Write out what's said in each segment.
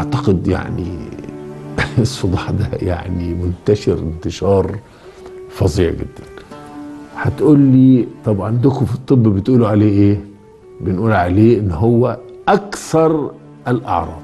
اعتقد يعني الصداع ده يعني منتشر انتشار فظيع جدا هتقول لي طب عندكم في الطب بتقولوا عليه ايه بنقول عليه ان هو اكثر الاعراض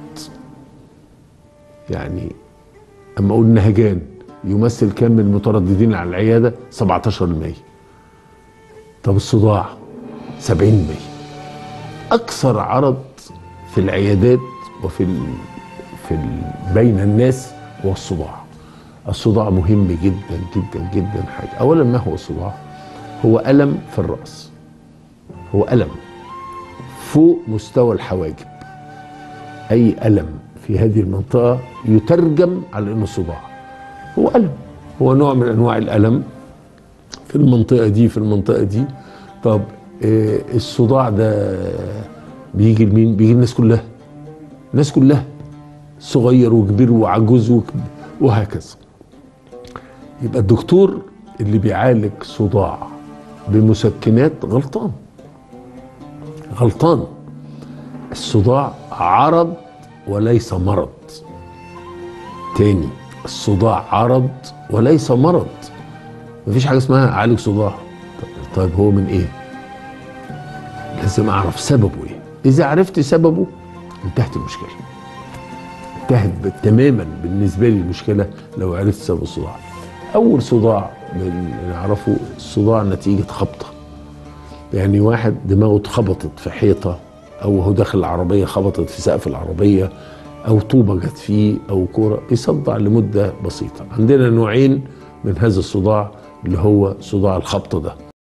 يعني اما اقول نهجان يمثل كم من المترددين على العياده 17% طب الصداع 70% اكثر عرض في العيادات وفي ال... في ال... بين الناس هو الصداع الصداع مهم جدا جدا جدا حاجه اولا ما هو الصداع هو الم في الراس هو الم فوق مستوى الحواجب اي الم في هذه المنطقه يترجم على انه صداع هو الم هو نوع من انواع الالم في المنطقه دي في المنطقه دي طب آه الصداع ده بيجي لمين بيجي الناس كلها الناس كلها صغير وكبير وعجوز وكبير وهكذا يبقى الدكتور اللي بيعالج صداع بمسكنات غلطان غلطان الصداع عرض وليس مرض تاني الصداع عرض وليس مرض مفيش حاجه اسمها اعالج صداع طيب هو من ايه لازم اعرف سببه ايه اذا عرفت سببه انتهت المشكله انتهت تماما بالنسبه لي المشكله لو عرفت سبب الصداع اول صداع نعرفه الصداع نتيجه خبطه يعني واحد دماغه اتخبطت في حيطه او هو داخل العربيه خبطت في سقف العربيه او طوبه جت فيه او كوره بيصدع لمده بسيطه عندنا نوعين من هذا الصداع اللي هو صداع الخبطه ده